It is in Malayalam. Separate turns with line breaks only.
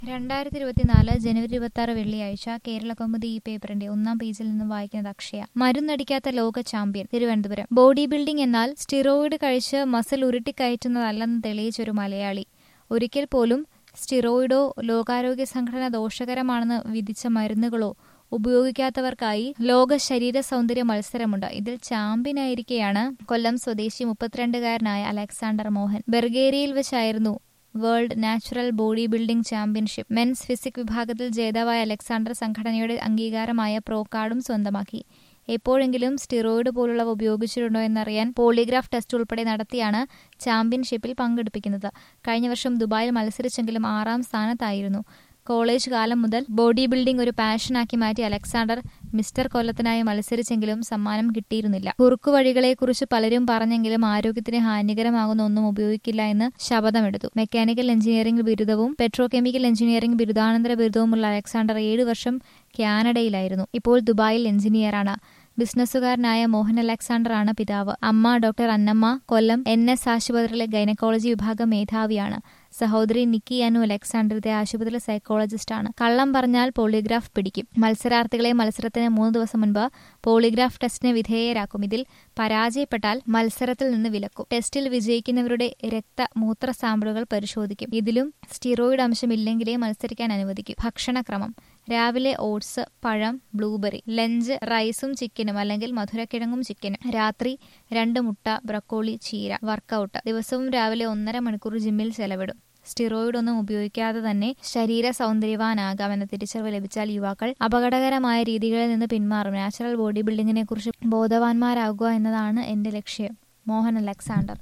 രണ്ടായിരത്തി ഇരുപത്തിനാല് ജനുവരി ഇരുപത്തി ആറ് വെള്ളിയാഴ്ച കേരള കൗമുദി ഈ പേപ്പറിന്റെ ഒന്നാം പേജിൽ നിന്നും വായിക്കുന്നത് അക്ഷയ മരുന്നടിക്കാത്ത ലോക ചാമ്പ്യൻ തിരുവനന്തപുരം ബോഡി ബിൽഡിംഗ് എന്നാൽ സ്റ്റിറോയിഡ് കഴിച്ച് മസിൽ ഉരുട്ടിക്കയറ്റുന്നതല്ലെന്ന് തെളിയിച്ചൊരു മലയാളി ഒരിക്കൽ പോലും സ്റ്റിറോയിഡോ ലോകാരോഗ്യ സംഘടന ദോഷകരമാണെന്ന് വിധിച്ച മരുന്നുകളോ ഉപയോഗിക്കാത്തവർക്കായി ലോക ശരീര സൗന്ദര്യ മത്സരമുണ്ട് ഇതിൽ ചാമ്പ്യനായിരിക്കെയാണ് കൊല്ലം സ്വദേശി മുപ്പത്തിരണ്ടുകാരനായ അലക്സാണ്ടർ മോഹൻ ബർഗേരിയയിൽ വെച്ചായിരുന്നു world natural body building championship men's physique വിഭാഗത്തിൽ ജേതാവായ അലക്സാണ്ടർ സംഘടനയുടെ അംഗീകാരമായ പ്രോ കാർഡും സ്വന്തമാക്കി എപ്പോഴെങ്കിലും സ്റ്റിറോയിഡ് പോലുള്ളവ ഉപയോഗിച്ചിട്ടുണ്ടോ എന്നറിയാൻ പോളിഗ്രാഫ് ടെസ്റ്റ് ഉൾപ്പെടെ നടത്തിയാണ് ചാമ്പ്യൻഷിപ്പിൽ പങ്കെടുപ്പിക്കുന്നത് കഴിഞ്ഞ വർഷം ദുബായിൽ മത്സരിച്ചെങ്കിലും ആറാം സ്ഥാനത്തായിരുന്നു കോളേജ് കാലം മുതൽ ബോഡി ബിൽഡിംഗ് ഒരു പാഷനാക്കി മാറ്റി അലക്സാണ്ടർ മിസ്റ്റർ കൊല്ലത്തിനായി മത്സരിച്ചെങ്കിലും സമ്മാനം കിട്ടിയിരുന്നില്ല കുറുക്കുവഴികളെക്കുറിച്ച് പലരും പറഞ്ഞെങ്കിലും ആരോഗ്യത്തിന് ഹാനികരമാകുന്ന ഒന്നും ഉപയോഗിക്കില്ല എന്ന് ശപഥമെടുത്തു മെക്കാനിക്കൽ എഞ്ചിനീയറിംഗ് ബിരുദവും പെട്രോകെമിക്കൽ എഞ്ചിനീയറിംഗ് ബിരുദാനന്തര ബിരുദവുമുള്ള അലക്സാണ്ടർ ഏഴു വർഷം കാനഡയിലായിരുന്നു ഇപ്പോൾ ദുബായിൽ എഞ്ചിനീയറാണ് ബിസിനസ്സുകാരനായ മോഹൻ അലക്സാണ്ടർ ആണ് പിതാവ് അമ്മ doctor Annamma Kollam N S ആശുപത്രിയിലെ ഗൈനക്കോളജി വിഭാഗം മേധാവിയാണ് സഹോദരി നിക്കി അനു അലക്സാണ്ടർ ഇതേ ആശുപത്രിയിലെ സൈക്കോളജിസ്റ്റാണ് കള്ളം പറഞ്ഞാൽ പോളിഗ്രാഫ് പിടിക്കും മത്സരാർത്ഥികളെ മത്സരത്തിന് മൂന്ന് ദിവസം മുൻപ് പോളിഗ്രാഫ് ടെസ്റ്റിന് വിധേയരാക്കും ഇതിൽ പരാജയപ്പെട്ടാൽ മത്സരത്തിൽ നിന്ന് വിലക്കും ടെസ്റ്റിൽ വിജയിക്കുന്നവരുടെ രക്ത മൂത്ര സാമ്പിളുകൾ പരിശോധിക്കും ഇതിലും സ്റ്റിറോയിഡ് അംശമില്ലെങ്കിലേ മത്സരിക്കാൻ അനുവദിക്കും ഭക്ഷണക്രമം രാവിലെ ഓട്സ് പഴം ബ്ലൂബെറി ലഞ്ച് റൈസും ചിക്കനും അല്ലെങ്കിൽ മധുരക്കിഴങ്ങും ചിക്കനും രാത്രി രണ്ട് മുട്ട ബ്രക്കോളി ചീര വർക്കൗട്ട് ദിവസവും രാവിലെ ഒന്നര മണിക്കൂർ ജിമ്മിൽ ചെലവിടും സ്റ്റിറോയിഡ് ഒന്നും ഉപയോഗിക്കാതെ തന്നെ ശരീര സൗന്ദര്യവാനാകാമെന്ന തിരിച്ചറിവ് ലഭിച്ചാൽ യുവാക്കൾ അപകടകരമായ രീതികളിൽ നിന്ന് പിന്മാറും നാച്ചുറൽ ബോഡി ബിൽഡിങ്ങിനെ കുറിച്ച് ബോധവാന്മാരാകുക എന്നതാണ് എന്റെ ലക്ഷ്യം മോഹൻ അലക്സാണ്ടർ